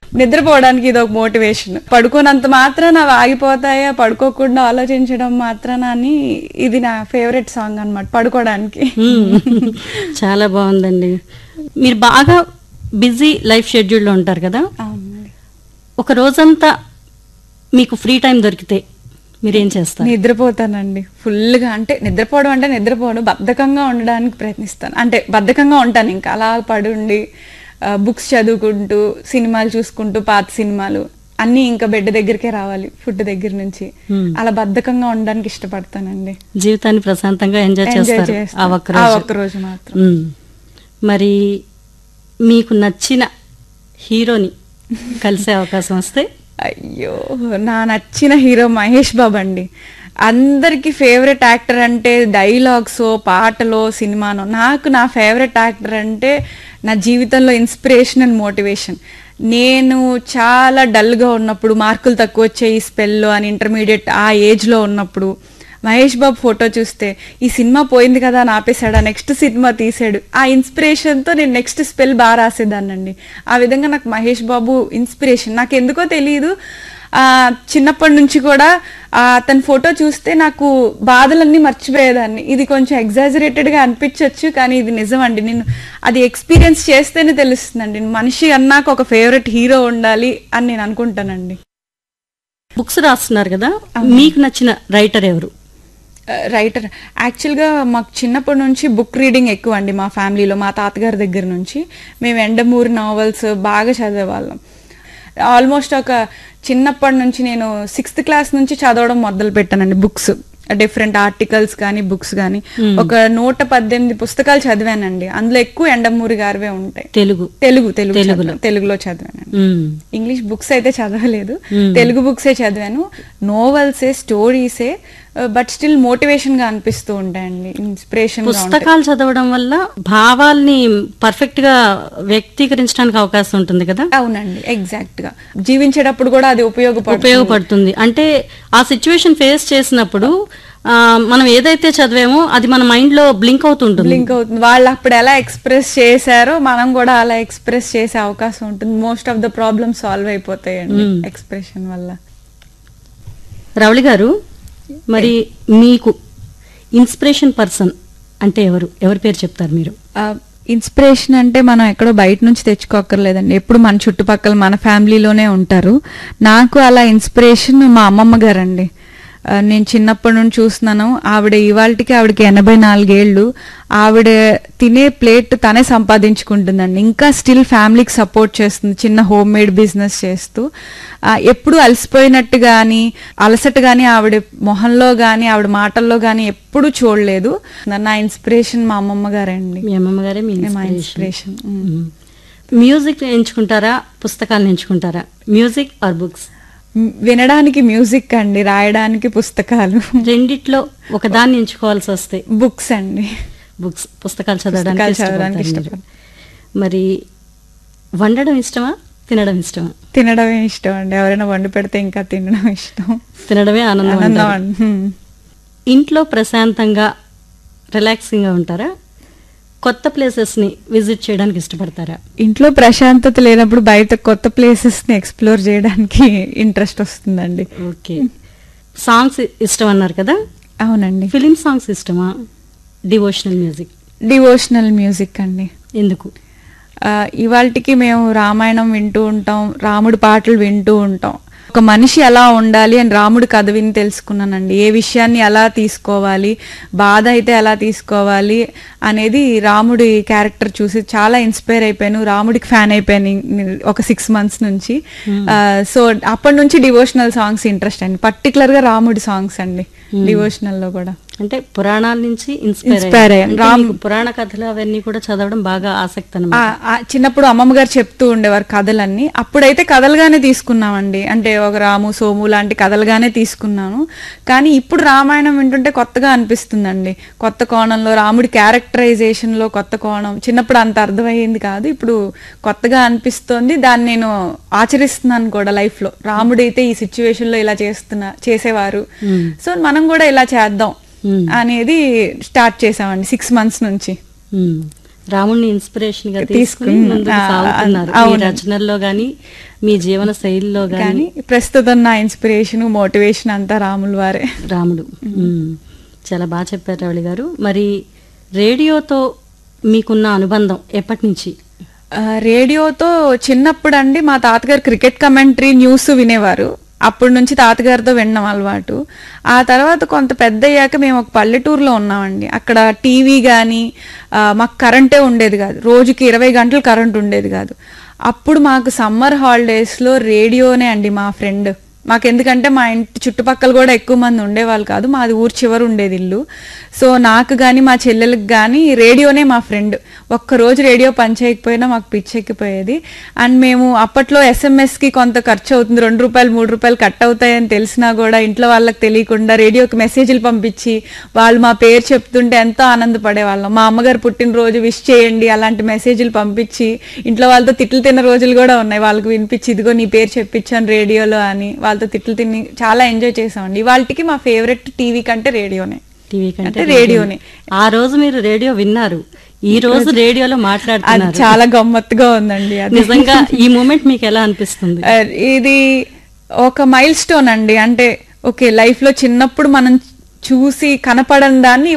నిద్రపోవడానికి ఇది ఒక మోటివేషన్ పడుకోనంత మాత్రాన అవి ఆగిపోతాయా పడుకోకుండా ఆలోచించడం మాత్రాన అని ఇది నా ఫేవరెట్ సాంగ్ అన్నమాట పడుకోవడానికి మ్మ్. చాలా బాగుందండి మీరు బాగా బిజీ లైఫ్ షెడ్యూల్లో ఉంటారు కదా అవునండి. ఒక రోజంతా మీకు ఫ్రీ టైం దొరికితే మీరేం చేస్తారు నిద్రపోతానండి ఫుల్గా అంటే నిద్రపోవడం అంటే నిద్రపోవడం బద్ధకంగా ఉండడానికి ప్రయత్నిస్తాను అంటే బద్ధకంగా ఉంటాను ఇంకా అలా పడుండి బుక్స్ చదువుకుంటూ సినిమాలు చూసుకుంటూ పాత సినిమాలు అన్నీ ఇంకా బెడ్ దగ్గరికే రావాలి ఫుడ్ దగ్గర నుంచి Hmm. అలా బద్ధకంగా ఉండడానికి ఇష్టపడతానండి జీవితాన్ని ప్రశాంతంగా ఎంజాయ్ ఎంజాయ్ చేస్తారు ఆ చేస్తాను. ఒక్క ఆ రోజు ఒక్క రోజు మాత్రం మ్మ్. మరి మీకు నచ్చిన హీరోని కలిసే అవకాశం వస్తే అయ్యో నా నచ్చిన హీరో మహేష్ బాబు అండి అందరికి ఫేవరెట్ యాక్టర్ అంటే డైలాగ్స్ పాటలో సినిమానో నాకు నా ఫేవరెట్ యాక్టర్ అంటే నా జీవితంలో ఇన్స్పిరేషన్ అండ్ మోటివేషన్ నేను చాలా డల్గా ఉన్నప్పుడు మార్కులు తక్కువ వచ్చాయి స్పెల్లో అని ఇంటర్మీడియట్ ఆ ఏజ్లో ఉన్నప్పుడు మహేష్ బాబు ఫోటో చూస్తే ఈ సినిమా పోయింది కదా అని ఆపేశాడు నెక్స్ట్ సినిమా తీసాడు ఆ ఇన్స్పిరేషన్తో నేను నెక్స్ట్ స్పెల్ బాగా రాసేదాన్నండి ఆ విధంగా నాకు మహేష్ బాబు ఇన్స్పిరేషన్ నాకు ఎందుకో తెలియదు ఆ, చిన్నప్పటి నుంచి కూడా ఆ, అతని ఫోటో చూస్తే నాకు బాధలన్నీ మర్చిపోయేదాన్ని ఇది కొంచెం ఎగ్జాజరేటెడ్గా అనిపించవచ్చు కానీ ఇది నిజం అండి నేను అది ఎక్స్పీరియన్స్ చేస్తేనే తెలుస్తుందండి మనిషి అన్నాక ఒక ఫేవరెట్ హీరో ఉండాలి అని నేను అనుకుంటానండి బుక్స్ రాస్తున్నారు కదా మీకు నచ్చిన రైటర్ ఎవరు రైటర్ యాక్చువల్గా మాకు చిన్నప్పటి నుంచి బుక్ రీడింగ్ ఎక్కువ అండి మా ఫ్యామిలీలో మా తాతగారి దగ్గర నుంచి మేము ఎండమూరి నావెల్స్ బాగా చదివేవాళ్ళం ఆల్మోస్ట్ ఒక చిన్నప్పటి నుంచి నేను సిక్స్త్ క్లాస్ నుంచి చదవడం మొదలు పెట్టానండి బుక్స్ డిఫరెంట్ ఆర్టికల్స్ కానీ బుక్స్ కానీ ఒక నూట పద్దెనిమిది పుస్తకాలు చదివానండి అందులో ఎక్కువ ఎండమూరి గారివే ఉంటాయి తెలుగు తెలుగు తెలుగు తెలుగులో. చదివాను. తెలుగులో చదివానండి మ్మ్. ఇంగ్లీష్ బుక్స్ అయితే చదవలేదు Hmm. తెలుగు బుక్సే చదివాను నోవెల్సే స్టోరీసే బట్ స్టిల్ మోటివేషన్ గా అనిపిస్తూ ఉంటాయండి ఇన్స్పిరేషన్ గా ఉంటాయి పుస్తకాలు చదవడం వల్ల భావాల్ని పర్ఫెక్ట్ గా వ్యక్తీకరించడానికి అవకాశం ఉంటుంది కదా అవునండి ఎగ్జాక్ట్ గా జీవించేటప్పుడు కూడా అది ఉపయోగపడుతుంది ఉపయోగపడుతుంది అంటే ఆ సిచ్యువేషన్ ఫేస్ చేసినప్పుడు ఆ, మనం ఏదైతే చదివామో అది మన మైండ్ లో బ్లింక్ అవుతుంటుంది లింక్ అవుతుంది వాళ్ళు అప్పుడు ఎలా ఎక్స్ప్రెస్ చేశారో మనం కూడా అలా ఎక్స్ప్రెస్ చేసే అవకాశం ఉంటుంది most of the problems solve అయిపోతాయండి Hmm. ఎక్స్ప్రెషన్ వల్ల రవళి గారు మరి మీకు ఇన్స్పిరేషన్ పర్సన్ అంటే ఎవరు ఎవరి పేరు చెప్తారు మీరు ఇన్స్పిరేషన్ అంటే మనం ఎక్కడో బయట నుంచి తెచ్చుకోక్కర్లేదండి ఎప్పుడు మన చుట్టుపక్కల మన ఫ్యామిలీలోనే ఉంటారు నాకు అలా ఇన్స్పిరేషన్ మా అమ్మమ్మ గారండి ఆ, నేను చిన్నప్పటి నుండి చూస్తున్నాను ఆవిడ ఇవాళకి ఆవిడకి ఎనభై నాలుగేళ్ళు ఆవిడ తినే ప్లేట్ తనే సంపాదించుకుంటుందండి ఇంకా స్టిల్ ఫ్యామిలీకి సపోర్ట్ చేస్తుంది చిన్న హోమ్ మేడ్ బిజినెస్ చేస్తూ ఆ, ఎప్పుడు అలసిపోయినట్టు కానీ అలసట కానీ ఆవిడ మొహంలో కానీ ఆవిడ మాటల్లో కానీ ఎప్పుడు చూడలేదు నా ఇన్స్పిరేషన్ మా అమ్మమ్మ గారండి మీ అమ్మమ్మ గారే మీ మా ఇన్స్పిరేషన్ ఇన్స్పిరేషన్ మ్యూజిక్ ఎంచుకుంటారా పుస్తకాలను ఎంచుకుంటారా మ్యూజిక్ ఆర్ బుక్స్ వినడానికి మ్యూజిక్ అండి రాయడానికి పుస్తకాలు రెండిట్లో ఒకదాన్ని ఎంచుకోవాల్సి వస్తే బుక్స్ అండి బుక్స్ పుస్తకాలు చదవడానికి పుస్తకాలు చదవడానికి ఇష్టపడతారు మీరు. మరి వండడం ఇష్టమా తినడం ఇష్టమా తినడమే ఇష్టం అండి ఎవరైనా వండి పెడితే ఇంకా తినడం ఇష్టం తినడమే ఆనందం ఆనందం అంటారు. అండి. హ్మ్. ఇంట్లో ప్రశాంతంగా రిలాక్సింగ్ గా ఉంటారా కొత్త ప్లేసెస్ ని విజిట్ చేయడానికి ఇష్టపడతారా ఇంట్లో ప్రశాంతత లేనప్పుడు బయట కొత్త ప్లేసెస్ ని ఎక్స్ప్లోర్ చేయడానికి ఇంట్రెస్ట్ వస్తుందండి ఓకే సాంగ్స్ ఇష్టం అన్నారు కదా అవునండి ఫిలిం సాంగ్స్ ఇష్టమా డివోషనల్ మ్యూజిక్ డివోషనల్ మ్యూజిక్ అండి ఎందుకు ఇవాళకి మేము రామాయణం వింటూ ఉంటాం రాముడి పాటలు వింటూ ఉంటాం ఒక మనిషి ఎలా ఉండాలి అని రాముడి కథ విని తెలుసుకున్నానండి ఏ విషయాన్ని ఎలా తీసుకోవాలి బాధ అయితే ఎలా తీసుకోవాలి అనేది రాముడి క్యారెక్టర్ చూసి చాలా ఇన్స్పైర్ అయిపోయాను రాముడికి ఫ్యాన్ అయిపోయాను ఇన్- ఒక సిక్స్ మంత్స్ నుంచి సో అప్పటి నుంచి డివోషనల్ సాంగ్స్ ఇంట్రెస్ట్ అండి పర్టికులర్ గా రాముడి సాంగ్స్ అండి డివోషనల్ లో కూడా అంటే పురాణాల నుంచి ఇన్స్పైర్ Inspire అయ్యాను. రామ్- పురాణ కథలు అవన్నీ కూడా చదవడం బాగా ఆసక్తి అన్నమాట ఆ, ఆ, చిన్నప్పుడు అమ్మమ్మ గారు చెప్తూ ఉండేవారు కథలన్నీ అప్పుడైతే కథలుగానే తీసుకున్నామండి అంటే ఒక రాము సోము లాంటి కథలుగానే తీసుకున్నాను కానీ ఇప్పుడు రామాయణం వింటుంటే కొత్తగా అనిపిస్తుందండి కొత్త కోణంలో రాముడి క్యారెక్టరైజేషన్ లో కొత్త కోణం చిన్నప్పుడు అంత అర్థమయ్యింది కాదు ఇప్పుడు కొత్తగా అనిపిస్తోంది దాన్ని నేను ఆచరిస్తున్నాను కూడా లైఫ్ లో రాముడైతే ఈ సిచ్యువేషన్ లో ఇలా చేస్తున్నా చేసేవారు సో మనం కూడా ఇలా చేద్దాం Hmm. అనేది స్టార్ట్ చేసామండి సిక్స్ మంత్స్ నుంచి మ్మ్. రాముణ్ణి ఇన్స్పిరేషన్ గా తీసుకుని, తీసుకుని ముందుకు ఆ, సాగుతున్నారు మీ అవునండి. రచనల్లో గాని మీ జీవన శైలిలో గాని కానీ ప్రస్తుతం నా ఇన్స్పిరేషన్ మోటివేషన్ అంతా రాముల వారే రాముడు మ్మ్. చాలా బాగా చెప్పారు రవళి గారు మరి రేడియోతో మీకున్న అనుబంధం ఎప్పటి నుంచి ఆ, రేడియోతో చిన్నప్పుడు అండి మా తాతగారు క్రికెట్ కమెంటరీ న్యూస్ వినేవారు అప్పటి నుంచి తాతగారితో వినడం అలవాటు ఆ తర్వాత కొంత పెద్ద అయ్యాక మేము ఒక పల్లెటూరులో ఉన్నామండి అక్కడ టీవీ కానీ మాకు కరెంటే ఉండేది కాదు రోజుకి ఇరవై గంటలు కరెంట్ ఉండేది కాదు అప్పుడు మాకు సమ్మర్ హాలిడేస్లో రేడియోనే అండి మా ఫ్రెండ్ మాకు ఎందుకంటే మా ఇంటి చుట్టుపక్కల కూడా ఎక్కువ మంది ఉండేవాళ్ళు కాదు మాది ఊరు చివరు ఉండేది ఇల్లు సో నాకు కానీ మా చెల్లెలకు కానీ రేడియోనే మా ఫ్రెండ్ ఒక్కరోజు రేడియో పనిచేయకపోయినా మాకు పిచ్చెక్కిపోయేది అండ్ మేము అప్పట్లో ఎస్ఎంఎస్కి కొంత ఖర్చు అవుతుంది రెండు రూపాయలు మూడు రూపాయలు కట్ అవుతాయని తెలిసినా కూడా ఇంట్లో వాళ్ళకి తెలియకుండా రేడియోకి మెసేజ్లు పంపించి వాళ్ళు మా పేరు చెప్తుంటే ఎంతో ఆనందపడేవాళ్ళం మా అమ్మగారు పుట్టినరోజు విష్ చేయండి అలాంటి మెసేజ్లు పంపించి ఇంట్లో వాళ్ళతో తిట్లు తిన్న రోజులు కూడా ఉన్నాయి వాళ్ళకి వినిపించి ఇదిగో నీ పేరు చెప్పించాను రేడియోలో అని వాళ్ళతో తిట్లు తిని చాలా ఎంజాయ్ చేసామండి వాళ్ళకి మా ఫేవరెట్ టీవీ కంటే రేడియోనే టీవీ అంటే కంటే రేడియోనే. ఆ రోజు మీరు రేడియో విన్నారు ఈ రోజు రేడియోలో అది మాట్లాడుతున్నారు చాలా గమ్మత్తుగా ఉందండి అది నిజంగా ఈ మూమెంట్ మీకు ఎలా అనిపిస్తుంది ఆ, ఇది ఒక మైల్ స్టోన్ అండి అంటే ఓకే లైఫ్ లో చిన్నప్పుడు మనం చూసి కనపడని దాన్ని